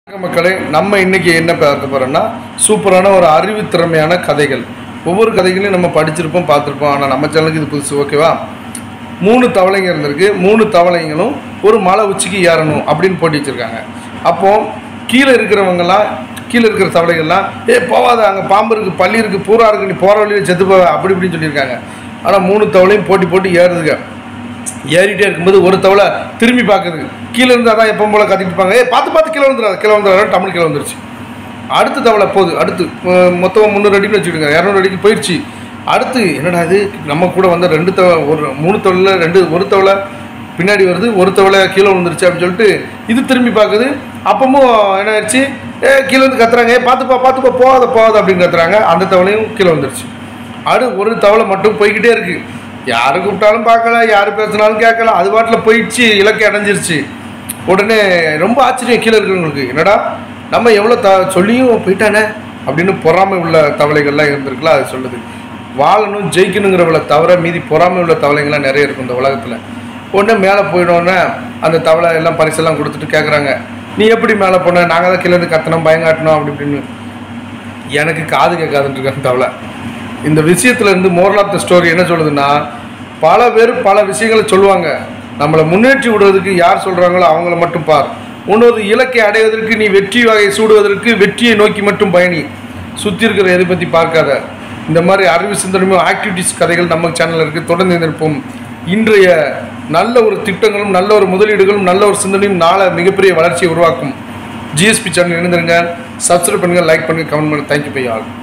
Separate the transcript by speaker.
Speaker 1: வணக்கம் மக்களே நம்ம இன்னைக்கு என்ன பார்க்க போறோம்னா சூப்பரான ஒரு அறிவு திறமையான கதைகள் ஒவ்வொரு கதைகளையும் நம்ம படிச்சிருப்போம் பார்த்துருப்போம் ஆனால் நம்ம சேனலுக்கு இது புதுசு ஓகேவா மூணு தவளைங்க இருந்திருக்கு மூணு தவளைங்களும் ஒரு மலை உச்சிக்கு ஏறணும் அப்படின்னு போட்டி வச்சிருக்காங்க அப்போ கீழே இருக்கிறவங்கலாம் கீழே இருக்கிற தவளைகள்லாம் ஏ போவாத அங்கே பாம்பு இருக்குது பள்ளி இருக்குது பூரா இருக்குது நீ போகிற வழியில் செத்து போவ அப்படி இப்படின்னு சொல்லியிருக்காங்க ஆனால் மூணு தவளையும் போட்டி போட்டு ஏறுதுங்க ஏறிட்டே இருக்கும்போது ஒரு தவளை திரும்பி பார்க்குது கீழே இருந்து அதான் எப்பவும் போல கத்திட்டு இருப்பாங்க ஏ பார்த்து பார்த்து கீழே வந்துடாது கீழே வந்துடாது தமிழ் கீழே வந்துருச்சு அடுத்த தவளை போகுது அடுத்து அஹ், மொத்தம் முந்நூறு அடின்னு வச்சுக்கிடுங்க இரநூறு அடிக்கு போயிடுச்சு அடுத்து என்னடா இது நம்ம கூட வந்த ரெண்டு தவளை ஒரு மூணு தவளையில் ரெண்டு ஒரு தவளை பின்னாடி வருது ஒரு தவளை கீழே விழுந்துருச்சு அப்படின்னு சொல்லிட்டு இது திரும்பி பார்க்குது அப்பவும் என்ன ஆயிடுச்சு ஏ கீழே வந்து கத்துறாங்க ஏ பார்த்துப்பா பார்த்துப்பா போகாத போகாத அப்படின்னு கத்துறாங்க அந்த தவளையும் கீழே வந்துருச்சு அடு ஒரு தவளை மட்டும் போய்கிட்டே இருக்கு யாரு கூப்பிட்டாலும் பார்க்கல யார் பேசினாலும் கேட்கல அது பாட்டில் போயிடுச்சு இலக்கை அடைஞ்சிருச்சு உடனே ரொம்ப ஆச்சரியம் கீழே இருக்கிறவங்களுக்கு என்னடா நம்ம எவ்வளோ த சொல்லியும் போயிட்டானே அப்படின்னு பொறாமை உள்ள தவளைகள்லாம் இருந்திருக்குல்ல அது சொல்லுது வாழணும் ஜெயிக்கணுங்கிறவளை தவிர மீதி பொறாமை உள்ள தவளைங்கள்லாம் நிறைய இருக்கும் இந்த உலகத்தில் உடனே மேலே போயிடோன்னே அந்த தவளை எல்லாம் பரிசெல்லாம் கொடுத்துட்டு கேட்குறாங்க நீ எப்படி மேலே போன நாங்கள் தான் கீழே இருந்து கத்தணும் பயங்காட்டணும் அப்படி இப்படின்னு எனக்கு காது கேட்காதுன்னு இருக்காங்க தவளை இந்த விஷயத்துல இருந்து மோரல் ஆஃப் த ஸ்டோரி என்ன சொல்லுதுன்னா பல பேர் பல விஷயங்களை சொல்லுவாங்க நம்மளை முன்னேற்றி விடுவதற்கு யார் சொல்றாங்களோ அவங்கள மட்டும் பார் உன்னொரு இலக்கை அடைவதற்கு நீ வெற்றி வகை சூடுவதற்கு வெற்றியை நோக்கி மட்டும் பயணி சுற்றி இருக்கிற எதை பற்றி பார்க்காத இந்த மாதிரி அறிவு சிந்தனையும் ஆக்டிவிட்டிஸ் கதைகள் நம்ம சேனலில் இருக்குது தொடர்ந்து இருப்போம் இன்றைய நல்ல ஒரு திட்டங்களும் நல்ல ஒரு முதலீடுகளும் நல்ல ஒரு சிந்தனையும் நாளை மிகப்பெரிய வளர்ச்சியை உருவாக்கும் ஜிஎஸ்பி சேனல் இணைந்திருங்க சப்ஸ்கிரைப் பண்ணுங்கள் லைக் பண்ணுங்கள் கமெண்ட் பண்ணுங்கள் தேங்க்யூ பை ஆல்